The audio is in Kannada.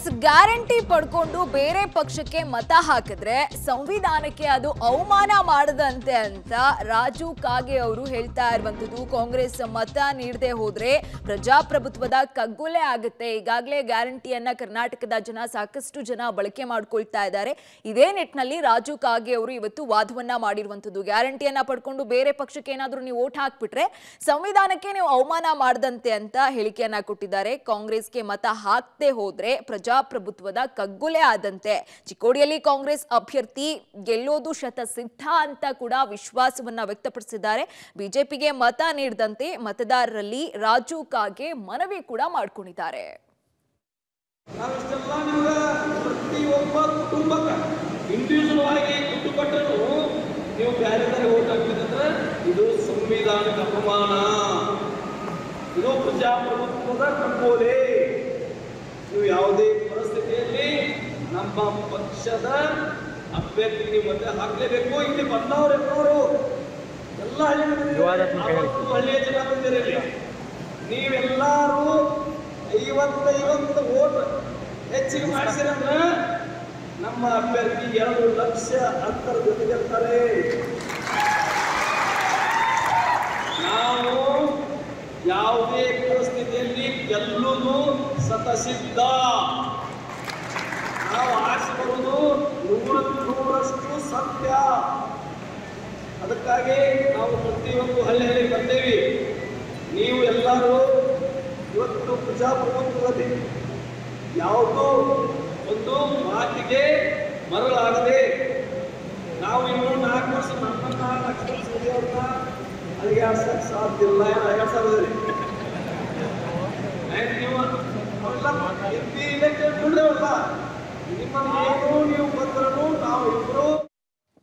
ಕಾಂಗ್ರೆಸ್ ಗ್ಯಾರಂಟಿ ಪಡ್ಕೊಂಡು ಬೇರೆ ಪಕ್ಷಕ್ಕೆ ಮತ ಹಾಕಿದ್ರೆ ಸಂವಿಧಾನಕ್ಕೆ ಅದು ಅವಮಾನ ಮಾಡದಂತೆ ಅಂತ ರಾಜು ಕಾಗೆ ಅವರು ಹೇಳ್ತಾ ಇರುವಂತದ್ದು ಕಾಂಗ್ರೆಸ್ ಮತ ನೀಡದೆ ಹೋದ್ರೆ ಪ್ರಜಾಪ್ರಭುತ್ವದ ಕಗ್ಗೊಲೆ ಆಗುತ್ತೆ ಈಗಾಗಲೇ ಗ್ಯಾರಂಟಿಯನ್ನ ಕರ್ನಾಟಕದ ಜನ ಸಾಕಷ್ಟು ಜನ ಬಳಕೆ ಮಾಡ್ಕೊಳ್ತಾ ಇದ್ದಾರೆ ಇದೇ ನಿಟ್ಟಿನಲ್ಲಿ ರಾಜು ಕಾಗೆ ಅವರು ಇವತ್ತು ವಾದವನ್ನ ಮಾಡಿರುವಂತದ್ದು ಗ್ಯಾರಂಟಿಯನ್ನ ಪಡ್ಕೊಂಡು ಬೇರೆ ಪಕ್ಷಕ್ಕೆ ಏನಾದ್ರೂ ನೀವು ಓಟ್ ಹಾಕ್ಬಿಟ್ರೆ ಸಂವಿಧಾನಕ್ಕೆ ನೀವು ಅವಮಾನ ಮಾಡದಂತೆ ಅಂತ ಹೇಳಿಕೆಯನ್ನ ಕೊಟ್ಟಿದ್ದಾರೆ ಕಾಂಗ್ರೆಸ್ಗೆ ಮತ ಹಾಕದೆ ಹೋದ್ರೆ ಪ್ರಜಾಪ್ರಭುತ್ವದ ಕಗ್ಗೊಲೆ ಆದಂತೆ ಚಿಕ್ಕೋಡಿಯಲ್ಲಿ ಕಾಂಗ್ರೆಸ್ ಅಭ್ಯರ್ಥಿ ಗೆಲ್ಲೋದು ಶತಸಿದ್ಧ ಅಂತ ಕೂಡ ವಿಶ್ವಾಸವನ್ನ ವ್ಯಕ್ತಪಡಿಸಿದ್ದಾರೆ ಬಿಜೆಪಿಗೆ ಮತ ನೀಡದಂತೆ ಮತದಾರರಲ್ಲಿ ರಾಜು ಕಾಗೆ ಮನವಿ ಕೂಡ ಮಾಡ್ಕೊಂಡಿದ್ದಾರೆ ನಾವಿಷ್ಟೆಲ್ಲ ನಿಮ್ಗೆ ಪ್ರತಿಯೊಬ್ಬ ಕುಟುಂಬಕ್ಕೆ ಇಂಡಿವಿಜುವಲ್ ಆಗಿ ದುಡ್ಡು ಕೊಟ್ಟರು ನೀವು ಬೇರೆ ಬೇರೆ ಓಟ್ ಹಾಕ್ಬೇಕಂದ್ರೆ ಇದು ಸಂವಿಧಾನದ ಅಪಮಾನ ಇದು ಪ್ರಜಾಪ್ರಭುತ್ವದ ಕಗ್ಗೋಲೆ ನೀವು ಯಾವುದೇ ಪರಿಸ್ಥಿತಿಯಲ್ಲಿ ನಮ್ಮ ಪಕ್ಷದ ಅಭ್ಯರ್ಥಿಗೆ ನೀವು ಮತ್ತೆ ಹಾಕ್ಲೇಬೇಕು ಇಲ್ಲಿ ಬಂದವರು ಎಲ್ಲರೂ ಎಲ್ಲ ಹಳ್ಳಿ ಅವತ್ತು ಹಳ್ಳಿಯ ಜನ ಬಂದಿರಲಿ ನೀವೆಲ್ಲರೂ ಐವತ್ತೈವತ್ತು ಓಟ್ ಹೆಚ್ಚಿಗೆ ಮಾಡಿಸಿರಂದ್ರೆ ನಮ್ಮ ಅಭ್ಯರ್ಥಿ ಎರಡು ಲಕ್ಷ ಅಂತರ ಜೊತೆ ಗೆಲ್ತಾರೆ ನಾವು ಯಾವುದೇ ಪರಿಸ್ಥಿತಿಯಲ್ಲಿ ಗೆಲ್ಲುವುದು ಸತಸಿದ್ಧ ನಾವು ಆರಿಸಿ ಬರುವುದು ನೂರಕ್ಕೆ ನೂರಷ್ಟು ಸತ್ಯ ಅದಕ್ಕಾಗಿ ನಾವು ಪ್ರತಿಯೊಂದು ಹಳ್ಳಿ ಹಳ್ಳಿ ಬರ್ತೇವೆ ನೀವು ಎಲ್ಲರೂ ಇವತ್ತು ಪ್ರಜಾಪ್ರಭುತ್ವದಲ್ಲಿ ಯಾವುದೋ ಒಂದು ಮಾತಿಗೆ ಮರಳಾಗದೆ ನಾವು ಇನ್ನು ನಾಲ್ಕು ವರ್ಷ ನಮ್ಮನ್ನ ಲಕ್ಷ್ಮಣ ಸವದಿ ಅವ್ರನ್ನ ಅಳಿಗಾಡ್ಸಕ್ ಸಾಧ್ಯ ಇಲ್ಲ ಎರಡು ಸಾವಿರದಲ್ಲಿ ನೀವು ಅವೆಲ್ಲ ಎಂ ಪಿ ಇಲೆಕ್ಷನ್ ಬಿಡ್ರವಲ್ಲ ನಿಮ್ಮ ಏನು ನೀವು ಬಂದ್ರೂ ನಾವು ಇಬ್ಬರು